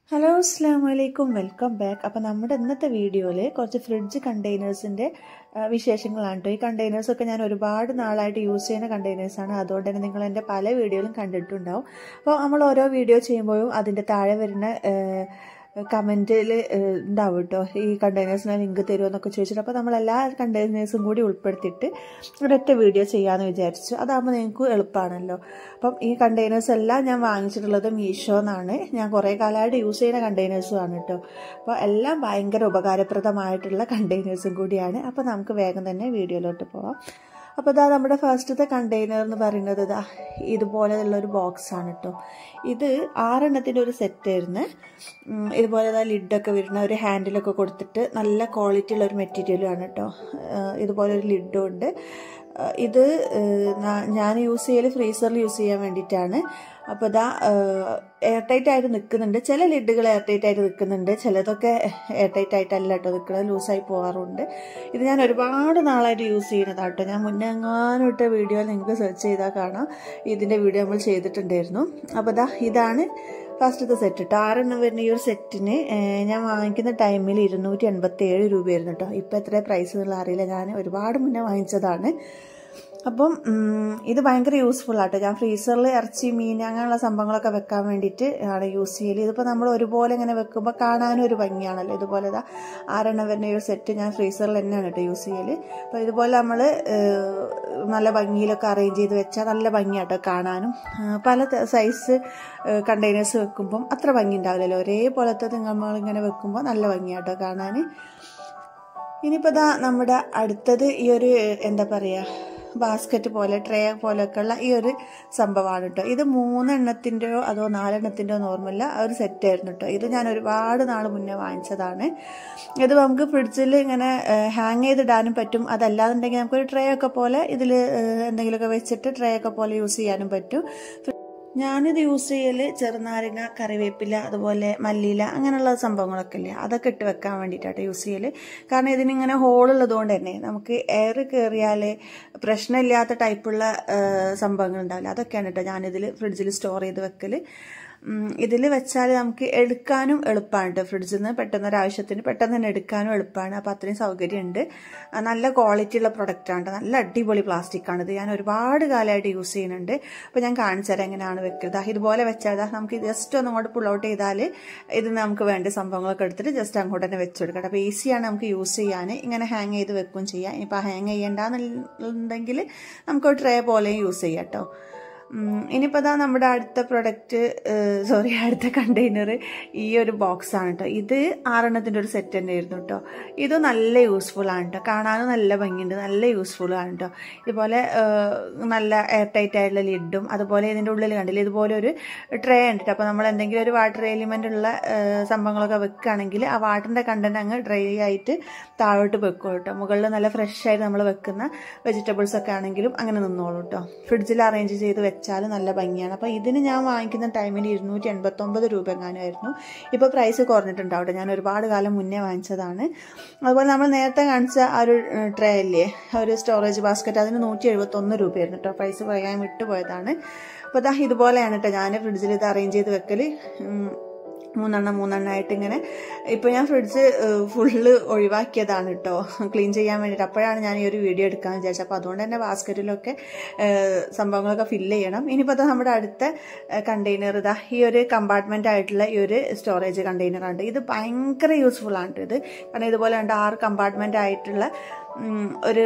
hello അസ്സാം വലൈക്കും welcome back അപ്പോൾ നമ്മുടെ ഇന്നത്തെ വീഡിയോയിൽ കുറച്ച് ഫ്രിഡ്ജ് കണ്ടെയ്നേഴ്സിൻ്റെ വിശേഷങ്ങളാണ് കേട്ടോ ഈ കണ്ടെയ്നേഴ്സൊക്കെ ഞാൻ ഒരുപാട് നാളായിട്ട് യൂസ് ചെയ്യുന്ന കണ്ടെയ്നേഴ്സാണ് അതുകൊണ്ട് തന്നെ നിങ്ങൾ എൻ്റെ പല വീഡിയോയിലും കണ്ടിട്ടുണ്ടാവും അപ്പോൾ നമ്മൾ ഓരോ വീഡിയോ ചെയ്യുമ്പോഴും അതിൻ്റെ താഴെ വരുന്ന കമൻറ്റിൽ ഉണ്ടാവും കേട്ടോ ഈ കണ്ടെയ്നേഴ്സിന് ലിങ്ക് തരുമോ എന്നൊക്കെ ചോദിച്ചിട്ട് അപ്പോൾ നമ്മൾ എല്ലാ കണ്ടെയ്നേഴ്സും കൂടി ഉൾപ്പെടുത്തിയിട്ട് ഒരൊറ്റ വീഡിയോ ചെയ്യാമെന്ന് വിചാരിച്ചു അതാകുമ്പോൾ നിങ്ങൾക്ക് എളുപ്പമാണല്ലോ അപ്പം ഈ കണ്ടെയ്നേഴ്സ് എല്ലാം ഞാൻ വാങ്ങിച്ചിട്ടുള്ളത് മീഷോ എന്നാണ് ഞാൻ കുറേ കാലമായിട്ട് യൂസ് ചെയ്യുന്ന കണ്ടെയ്നേഴ്സും ആണ് കേട്ടോ അപ്പോൾ എല്ലാം ഭയങ്കര ഉപകാരപ്രദമായിട്ടുള്ള കണ്ടെയ്നേഴ്സും കൂടിയാണ് അപ്പോൾ നമുക്ക് വേഗം തന്നെ വീഡിയോയിലോട്ട് പോവാം അപ്പോൾ ഇതാ നമ്മുടെ ഫസ്റ്റത്തെ കണ്ടെയ്നർ എന്ന് പറയുന്നത് ഇതാ ഇതുപോലെയുള്ള ഒരു ബോക്സ് ആണ് കേട്ടോ ഇത് ആറെണ്ണത്തിൻ്റെ ഒരു സെറ്റ് ആയിരുന്നു ഇതുപോലെ ഇതാ ലിഡൊക്കെ വരുന്ന ഒരു ഹാൻഡിലൊക്കെ കൊടുത്തിട്ട് നല്ല ക്വാളിറ്റി ഉള്ള ഒരു മെറ്റീരിയലാണ് കേട്ടോ ഇതുപോലെ ഒരു ലിഡും ഉണ്ട് ഇത് ഞാൻ യൂസ് ചെയ്യൽ ഫ്രീസറിൽ യൂസ് ചെയ്യാൻ വേണ്ടിയിട്ടാണ് അപ്പോൾ ഇതാ എയർ ടൈറ്റ് ആയിട്ട് നിൽക്കുന്നുണ്ട് ചില ലിഡുകൾ എയർ ടൈറ്റ് ആയിട്ട് നിൽക്കുന്നുണ്ട് ചിലതൊക്കെ എയർ ടൈറ്റ് ആയിട്ടല്ല കേട്ടോ നിൽക്കുന്നത് ലൂസായി പോകാറുണ്ട് ഇത് ഞാൻ ഒരുപാട് നാളായിട്ട് യൂസ് ചെയ്യുന്നതാണ് കേട്ടോ ഞാൻ മുന്നേ എങ്ങാനും ഇട്ട വീഡിയോ നിങ്ങൾക്ക് സെർച്ച് ചെയ്താൽ കാണാം ഇതിൻ്റെ വീഡിയോ നമ്മൾ ചെയ്തിട്ടുണ്ടായിരുന്നു അപ്പോൾ ഇതാ ഇതാണ് ഫസ്റ്റത്തെ സെറ്റ് കേട്ടോ ആറെണ്ണം വരുന്ന ഈ ഒരു സെറ്റിന് ഞാൻ വാങ്ങിക്കുന്ന ടൈമിൽ ഇരുന്നൂറ്റി എൺപത്തി ഏഴ് രൂപയായിരുന്നു കേട്ടോ ഇപ്പം എത്ര പ്രൈസ് എന്നുള്ള അറിയില്ല ഞാൻ ഒരുപാട് മുന്നേ വാങ്ങിച്ചതാണ് അപ്പം ഇത് ഭയങ്കര യൂസ്ഫുൾ ആട്ടോ ഞാൻ ഫ്രീസറിൽ ഇറച്ചി മീൻ അങ്ങനെയുള്ള സംഭവങ്ങളൊക്കെ വെക്കാൻ വേണ്ടിയിട്ട് ആണ് യൂസ് ചെയ്യൽ ഇതിപ്പോൾ നമ്മൾ ഒരുപോലെ ഇങ്ങനെ വെക്കുമ്പോൾ കാണാനും ഒരു ഭംഗിയാണല്ലോ ഇതുപോലെ ഇതാ ആരെണ്ണം വരുന്ന ഒരു സെറ്റ് ഞാൻ ഫ്രീസറിൽ തന്നെയാണ് കേട്ടോ യൂസ് ചെയ്യൽ അപ്പോൾ ഇതുപോലെ നമ്മൾ നല്ല ഭംഗിയിലൊക്കെ അറേഞ്ച് ചെയ്ത് വെച്ചാൽ നല്ല ഭംഗിയാട്ടോ കാണാനും പല സൈസ് കണ്ടെയ്നേഴ്സ് വെക്കുമ്പം അത്ര ഭംഗി ഉണ്ടാവില്ലല്ലോ ഒരേപോലത്തെ നമ്മളിങ്ങനെ വെക്കുമ്പോൾ നല്ല ഭംഗിയാട്ടോ കാണാൻ ഇനിയിപ്പോൾ ഇതാ നമ്മുടെ അടുത്തത് ഈ ഒരു എന്താ പറയുക ബാസ്ക്കറ്റ് പോലെ ട്രേ പോലെയൊക്കെയുള്ള ഈ ഒരു സംഭവമാണ് കേട്ടോ ഇത് മൂന്നെണ്ണത്തിൻ്റെയോ അതോ നാലെണ്ണത്തിൻ്റെയോ നോർമല്ല ഒരു സെറ്റായിരുന്നു കേട്ടോ ഇത് ഞാൻ ഒരുപാട് നാൾ മുന്നേ വാങ്ങിച്ചതാണ് ഇത് നമുക്ക് ഫ്രിഡ്ജിൽ ഇങ്ങനെ ഹാങ് ചെയ്തിടാനും പറ്റും അതല്ലാന്നുണ്ടെങ്കിൽ നമുക്കൊരു ട്രേ ഒക്കെ പോലെ ഇതിൽ എന്തെങ്കിലുമൊക്കെ വെച്ചിട്ട് ട്രേ ഒക്കെ പോലെ യൂസ് ചെയ്യാനും പറ്റും ഞാനിത് യൂസ് ചെയ്യൽ ചെറുനാരങ്ങ കറിവേപ്പില അതുപോലെ മല്ലിയില അങ്ങനെയുള്ള സംഭവങ്ങളൊക്കെ ഇല്ലേ അതൊക്കെ ഇട്ട് വെക്കാൻ വേണ്ടിയിട്ടാണ് യൂസ് ചെയ്യൽ കാരണം ഇതിനിങ്ങനെ ഹോളുള്ളത് കൊണ്ട് തന്നെ നമുക്ക് എയർ കയറിയാൽ പ്രശ്നമില്ലാത്ത ടൈപ്പുള്ള സംഭവങ്ങൾ ഉണ്ടാവില്ല അതൊക്കെയാണ് കേട്ടോ ഞാനിതിൽ ഫ്രിഡ്ജിൽ സ്റ്റോർ ചെയ്ത് വെക്കൽ ഇതിൽ വെച്ചാൽ നമുക്ക് എടുക്കാനും എളുപ്പമാണ് കേട്ടോ ഫ്രിഡ്ജിൽ നിന്ന് പെട്ടെന്ന് ഒരു ആവശ്യത്തിന് പെട്ടെന്ന് തന്നെ എടുക്കാനും എളുപ്പമാണ് അപ്പോൾ അത്രയും സൗകര്യമുണ്ട് നല്ല ക്വാളിറ്റി ഉള്ള പ്രൊഡക്റ്റാണ് നല്ല അടിപൊളി പ്ലാസ്റ്റിക്കാണ് ഇത് ഞാൻ ഒരുപാട് കാലമായിട്ട് യൂസ് ചെയ്യുന്നുണ്ട് അപ്പോൾ ഞാൻ കാണിച്ചു തരാം എങ്ങനെയാണ് വെക്കുന്നത് ഇതുപോലെ വെച്ചാൽ നമുക്ക് ജസ്റ്റ് ഒന്ന് അങ്ങോട്ട് പുൾ ഔട്ട് ചെയ്താൽ ഇത് നമുക്ക് വേണ്ട സംഭവങ്ങളൊക്കെ എടുത്തിട്ട് ജസ്റ്റ് അങ്ങോട്ട് തന്നെ വെച്ച് കൊടുക്കാം അപ്പോൾ ഈസിയാണ് നമുക്ക് യൂസ് ചെയ്യാൻ ഇങ്ങനെ ഹാങ് ചെയ്ത് വെക്കുകയും ചെയ്യാം ഇപ്പോൾ ഹാങ് ചെയ്യേണ്ടെന്നുണ്ടെങ്കിൽ നമുക്ക് ട്രേ പോലെയും യൂസ് ചെയ്യാം കേട്ടോ ഇനിയിപ്പോൾ ഇതാ നമ്മുടെ അടുത്ത പ്രൊഡക്റ്റ് സോറി അടുത്ത കണ്ടെയ്നർ ഈ ഒരു ബോക്സ് ആണ് കേട്ടോ ഇത് ആറെണ്ണത്തിൻ്റെ ഒരു സെറ്റ് തന്നെ ആയിരുന്നു കേട്ടോ ഇത് നല്ല യൂസ്ഫുൾ ആണ് കേട്ടോ കാണാനും നല്ല ഭംഗിയുണ്ട് നല്ല യൂസ്ഫുൾ ആണ് കേട്ടോ ഇതുപോലെ നല്ല എയർ ടൈറ്റ് ആയിട്ടുള്ള ലിഡും അതുപോലെ ഇതിൻ്റെ ഉള്ളിൽ കണ്ടില്ല ഇതുപോലെ ഒരു ട്രേ ഉണ്ട് കേട്ടോ അപ്പോൾ നമ്മൾ എന്തെങ്കിലും ഒരു വാട്ടർ എലിമെൻ്റ് ഉള്ള സംഭവങ്ങളൊക്കെ വെക്കുകയാണെങ്കിൽ ആ വാട്ടറിൻ്റെ കണ്ടന്റ് അങ്ങ് ഡ്രൈ ആയിട്ട് താഴോട്ട് വെക്കും കേട്ടോ മുകളിൽ നല്ല ഫ്രഷ് ആയിട്ട് നമ്മൾ വെക്കുന്ന വെജിറ്റബിൾസ് ഒക്കെ ആണെങ്കിലും അങ്ങനെ നിന്നോളൂ കേട്ടോ ഫ്രിഡ്ജിൽ അറേഞ്ച് ചെയ്ത് വെച്ചാൽ നല്ല ഭംഗിയാണ് അപ്പോൾ ഇതിന് ഞാൻ വാങ്ങിക്കുന്ന ടൈമിൽ ഇരുന്നൂറ്റി എൺപത്തൊമ്പത് രൂപ എങ്ങാനുമായിരുന്നു ഇപ്പോൾ പ്രൈസ് കുറഞ്ഞിട്ടുണ്ടാവട്ടെ ഞാൻ ഒരുപാട് കാലം മുന്നേ വാങ്ങിച്ചതാണ് അതുപോലെ നമ്മൾ നേരത്തെ കാണിച്ച ആ ഒരു ട്രേ അല്ലേ ഒരു സ്റ്റോറേജ് ബാസ്ക്കറ്റ് അതിന് നൂറ്റി എഴുപത്തൊന്ന് രൂപയായിരുന്നു കേട്ടോ പ്രൈസ് പറയാൻ വിട്ടുപോയതാണ് അപ്പോൾ ഇതാ ഇതുപോലെയാണ് കേട്ടോ ഞാൻ ഫ്രിഡ്ജിൽ ഇത് അറേഞ്ച് ചെയ്ത് വെക്കൽ മൂന്നെണ്ണം മൂന്നെണ്ണമായിട്ട് ഇങ്ങനെ ഇപ്പോൾ ഞാൻ ഫ്രിഡ്ജ് ഫുള്ള് ഒഴിവാക്കിയതാണ് കേട്ടോ ക്ലീൻ ചെയ്യാൻ വേണ്ടിയിട്ട് അപ്പോഴാണ് ഞാൻ ഈ ഒരു വീഡിയോ എടുക്കാമെന്ന് വിചാരിച്ചത് അപ്പോൾ അതുകൊണ്ട് തന്നെ ബാസ്ക്കറ്റിലൊക്കെ സംഭവങ്ങളൊക്കെ ഫില്ല് ചെയ്യണം ഇനിയിപ്പോൾ അത് നമ്മുടെ അടുത്ത കണ്ടെയ്നർ ഇതാ ഈ ഒരു കമ്പാർട്ട്മെൻ്റ് ആയിട്ടുള്ള ഈ ഒരു സ്റ്റോറേജ് കണ്ടെയ്നറാണ് ഇത് ഭയങ്കര യൂസ്ഫുൾ ആണ് ഇത് കാരണം ഇതുപോലെ ഉണ്ട് ആറ് കമ്പാർട്ട്മെൻ്റ് ആയിട്ടുള്ള ഒരു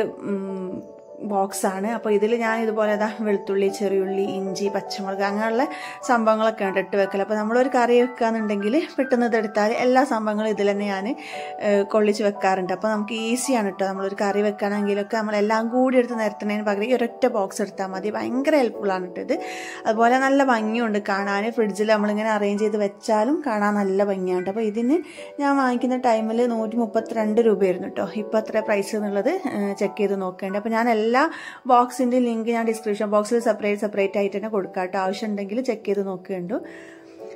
ബോക്സ് ആണ് അപ്പോൾ ഇതിൽ ഞാൻ ഇതുപോലെ ഇതാ വെളുത്തുള്ളി ചെറിയുള്ളി ഇഞ്ചി പച്ചമുളക് അങ്ങനെയുള്ള സംഭവങ്ങളൊക്കെ ഉണ്ട് ഇട്ട് വെക്കൽ അപ്പോൾ നമ്മളൊരു കറി വെക്കുകയെന്നുണ്ടെങ്കിൽ പെട്ടെന്ന് ഇതെടുത്താൽ എല്ലാ സംഭവങ്ങളും ഇതിൽ തന്നെ ഞാൻ കൊള്ളിച്ച് വെക്കാറുണ്ട് അപ്പോൾ നമുക്ക് ഈസിയാണ് കേട്ടോ നമ്മളൊരു കറി വെക്കുകയാണെങ്കിലൊക്കെ നമ്മളെല്ലാം കൂടി എടുത്ത് നിരത്തുന്നതിന് പകരം ഈ ഒരൊറ്റ ബോക്സ് എടുത്താൽ മതി ഭയങ്കര ഹെൽപ്ഫുള്ളാണ് കേട്ടോ ഇത് അതുപോലെ നല്ല ഭംഗിയുണ്ട് കാണാൻ ഫ്രിഡ്ജിൽ നമ്മളിങ്ങനെ അറേഞ്ച് ചെയ്ത് വെച്ചാലും കാണാൻ നല്ല ഭംഗിയാണ് അപ്പോൾ ഇതിന് ഞാൻ വാങ്ങിക്കുന്ന ടൈമിൽ നൂറ്റി മുപ്പത്തിരണ്ട് രൂപയായിരുന്നു കേട്ടോ ഇപ്പോൾ എത്ര പ്രൈസ് എന്നുള്ളത് ചെക്ക് ചെയ്ത് നോക്കേണ്ടത് അപ്പോൾ ഞാൻ എല്ലാ ബോക്സിൻ്റെ ലിങ്ക് ഞാൻ ഡിസ്ക്രിപ്ഷൻ ബോക്സിൽ സെപ്പറേറ്റ് സെപ്പറേറ്റ് ആയിട്ട് തന്നെ കൊടുക്കാം കേട്ടോ ആവശ്യം ഉണ്ടെങ്കിൽ ചെക്ക് ചെയ്ത് നോക്കുകയുണ്ടു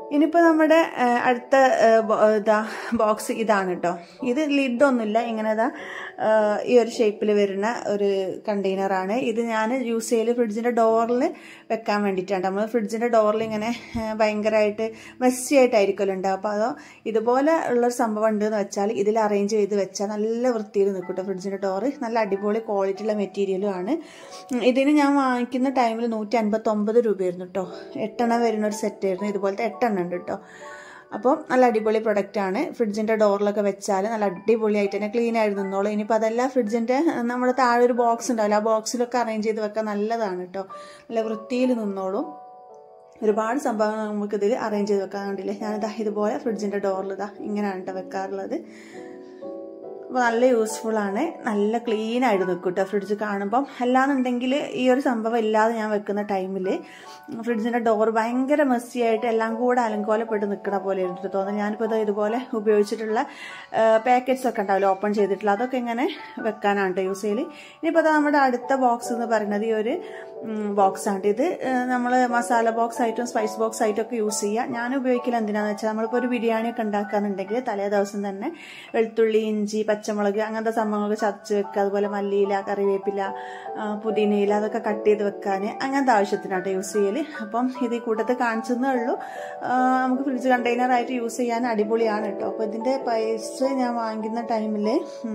ഇനിയിപ്പോൾ നമ്മുടെ ആ, അടുത്ത ആ, ബോ- ഇതാ ബോക്സ് ഇതാണ് കേട്ടോ ഇത് ലിഡൊന്നുമില്ല ഇങ്ങനെ ഇതാ ആ, ഈ ഒരു ഷേപ്പിൽ വരുന്ന ഒരു കണ്ടെയ്നറാണ് ഇത് ഞാൻ യൂസ് ചെയ്യൽ ഫ്രിഡ്ജിൻ്റെ ഡോറിൽ വെക്കാൻ വേണ്ടിയിട്ടാണ് നമ്മൾ ഫ്രിഡ്ജിൻ്റെ ഡോറിൽ ഇങ്ങനെ ആ, ഭയങ്കരമായിട്ട് മെസ്സി ആയിട്ടായിരിക്കുമല്ലോ ഉണ്ടാവും അപ്പോൾ അതോ ഇതുപോലെ ഉള്ളൊരു സംഭവം ഉണ്ടെന്ന് വെച്ചാൽ ഇതിൽ അറേഞ്ച് ചെയ്ത് വെച്ചാൽ നല്ല വൃത്തിയിൽ നിൽക്കും കേട്ടോ ഫ്രിഡ്ജിൻ്റെ ഡോറ് നല്ല അടിപൊളി ക്വാളിറ്റി ഉള്ള മെറ്റീരിയലും ആണ് ഉം, ഇതിന് ഞാൻ വാങ്ങിക്കുന്ന ടൈമിൽ നൂറ്റി അൻപത്തൊമ്പത് രൂപയായിരുന്നു കേട്ടോ എട്ടെണ്ണം വരുന്ന ഒരു സെറ്റ് ആയിരുന്നു ഇതുപോലത്തെ എട്ടെണ്ണം ഉണ്ട് കേട്ടോ അപ്പോൾ നല്ല അടിപൊളി പ്രൊഡക്റ്റ് ആണ് ഫ്രിഡ്ജിൻ്റെ ഡോറിലൊക്കെ വെച്ചാൽ നല്ല അടിപൊളിയായിട്ട് തന്നെ ക്ലീൻ ആയിട്ട് നിന്നോളൂ ഇനിയിപ്പോൾ അതല്ല ഫ്രിഡ്ജിൻ്റെ നമ്മുടെ താഴെ ഒരു ബോക്സ് ഉണ്ടാവില്ല ആ ബോക്സിലൊക്കെ അറേഞ്ച് ചെയ്ത് വെക്കാൻ നല്ലതാണ് കേട്ടോ നല്ല വൃത്തിയിൽ നിന്നോളും ഒരുപാട് സംഭവങ്ങൾ നമുക്കിതിൽ അറേഞ്ച് ചെയ്ത് വെക്കാൻ കണ്ടില്ലേ ഞാനിതാ ഇതുപോലെ ഫ്രിഡ്ജിൻ്റെ ഡോറിൽ ഇതാ ഇങ്ങനെയാണ് കേട്ടോ വെക്കാറുള്ളത് അപ്പോൾ നല്ല യൂസ്ഫുൾ ആണ് നല്ല ക്ലീൻ ആയിട്ട് നിൽക്കും കേട്ടോ ഫ്രിഡ്ജ് കാണുമ്പം അല്ലാന്നുണ്ടെങ്കിൽ ഈ ഒരു സംഭവം ഇല്ലാതെ ഞാൻ വെക്കുന്ന ടൈമിൽ ഫ്രിഡ്ജിൻ്റെ ഡോർ ഭയങ്കര മെസ്സി ആയിട്ട് എല്ലാം കൂടെ അലങ്കോലപ്പെട്ട് നിൽക്കണ പോലെ എനിക്ക് തോന്നുന്നു ഞാനിപ്പോൾ ഇത് ഇതുപോലെ ഉപയോഗിച്ചിട്ടുള്ള പാക്കറ്റ്സ് ഒക്കെ ഉണ്ടാവില്ല ഓപ്പൺ ചെയ്തിട്ടുള്ള അതൊക്കെ ഇങ്ങനെ വെക്കാനാണ് കേട്ടോ യൂസ് ചെയ്യൽ ഇനിയിപ്പോൾ അത് നമ്മുടെ അടുത്ത ബോക്സ് എന്ന് പറയുന്നത് ഈ ഒരു ബോക്സ് ആണ് ഇത് നമ്മൾ മസാല ബോക്സ് ആയിട്ടും സ്പൈസ് ബോക്സ് ആയിട്ടും ഒക്കെ യൂസ് ചെയ്യുക ഞാൻ ഉപയോഗിക്കൽ എന്തിനാന്ന് വെച്ചാൽ നമ്മളിപ്പോൾ ഒരു ബിരിയാണി ഒക്കെ ഉണ്ടാക്കാന്നുണ്ടെങ്കിൽ തലേ ദിവസം തന്നെ വെളുത്തുള്ളി ഇഞ്ചി പച്ചമുളക് അങ്ങനത്തെ സംഭവങ്ങളൊക്കെ ചതച്ച് വെക്കുക അതുപോലെ മല്ലിയില കറിവേപ്പില ആ, പുതിനയില അതൊക്കെ കട്ട് ചെയ്ത് വെക്കാൻ അങ്ങനത്തെ ആവശ്യത്തിനാട്ടോ യൂസ് ചെയ്യൽ അപ്പം ഇത് ഈ കൂട്ടത്തിൽ കാണിച്ചെന്നേ ഉള്ളൂ ആ, നമുക്ക് ഫ്രിഡ്ജ് കണ്ടെയ്നർ ആയിട്ട് യൂസ് ചെയ്യാൻ അടിപൊളിയാണ് കേട്ടോ അപ്പോൾ ഇതിൻ്റെ പൈസ ഞാൻ വാങ്ങിക്കുന്ന ടൈമിൽ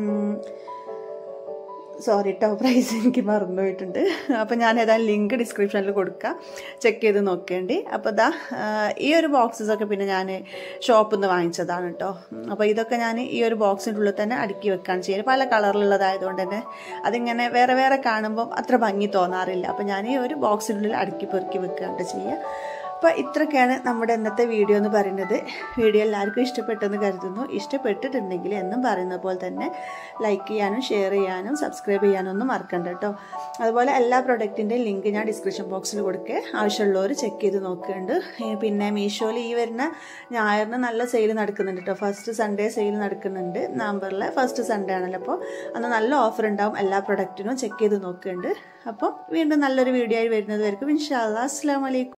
സോറി കേട്ടോ പ്രൈസ് എനിക്ക് മറന്നുപോയിട്ടുണ്ട് അപ്പോൾ ഞാൻ ഏതായാലും ലിങ്ക് ഡിസ്ക്രിപ്ഷനിൽ കൊടുക്കാം ചെക്ക് ചെയ്ത് നോക്കേണ്ടി അപ്പോൾ ദാ ആ, ഈ ഒരു ബോക്സസ് ഒക്കെ പിന്നെ ഞാൻ ഷോപ്പിൽ നിന്ന് വാങ്ങിച്ചതാണ് കേട്ടോ അപ്പോൾ ഇതൊക്കെ ഞാൻ ഈ ഒരു ബോക്സിൻ്റെ ഉള്ളിൽ തന്നെ അടുക്കി വെക്കാൻ ചെയ്യുന്നത് പല കളറിലുള്ളതായതുകൊണ്ട് തന്നെ അതിങ്ങനെ വേറെ വേറെ കാണുമ്പോൾ അത്ര ഭംഗി തോന്നാറില്ല അപ്പോൾ ഞാൻ ഈ ഒരു ബോക്സിനുള്ളിൽ അടുക്കി പെറുക്കി വെക്കുകയാണ് ചെയ്യുക അപ്പോൾ ഇത്രയൊക്കെയാണ് നമ്മുടെ ഇന്നത്തെ വീഡിയോ എന്ന് പറയുന്നത് വീഡിയോ എല്ലാവർക്കും ഇഷ്ടപ്പെട്ടെന്ന് കരുതുന്നു ഇഷ്ടപ്പെട്ടിട്ടുണ്ടെങ്കിൽ എന്നും പറയുന്ന പോലെ തന്നെ ലൈക്ക് ചെയ്യാനും ഷെയർ ചെയ്യാനും സബ്സ്ക്രൈബ് ചെയ്യാനും ഒന്നും മറക്കണ്ട കേട്ടോ അതുപോലെ എല്ലാ പ്രൊഡക്റ്റിൻ്റെയും ലിങ്ക് ഞാൻ ഡിസ്ക്രിപ്ഷൻ ബോക്സിൽ കൊടുക്കുക ആവശ്യമുള്ളവർ ചെക്ക് ചെയ്ത് നോക്കുന്നുണ്ട് ഏ, പിന്നെ മീഷോയിൽ ഈ വരുന്ന ഞായറിന് നല്ല സെയിൽ നടക്കുന്നുണ്ട് കേട്ടോ ഫസ്റ്റ് സൺഡേ സെയിൽ നടക്കുന്നുണ്ട് നവംബറിലെ ഫസ്റ്റ് സൺഡേ ആണല്ലോ അപ്പോൾ അന്ന് നല്ല ഓഫർ ഉണ്ടാവും എല്ലാ പ്രൊഡക്റ്റിനും ചെക്ക് ചെയ്ത് നോക്കുന്നുണ്ട് അപ്പോൾ വീണ്ടും നല്ലൊരു വീഡിയോ ആയി വരുന്നത് വരെയും ഇൻഷാല്ലാ അസ്സാം വലൈക്കും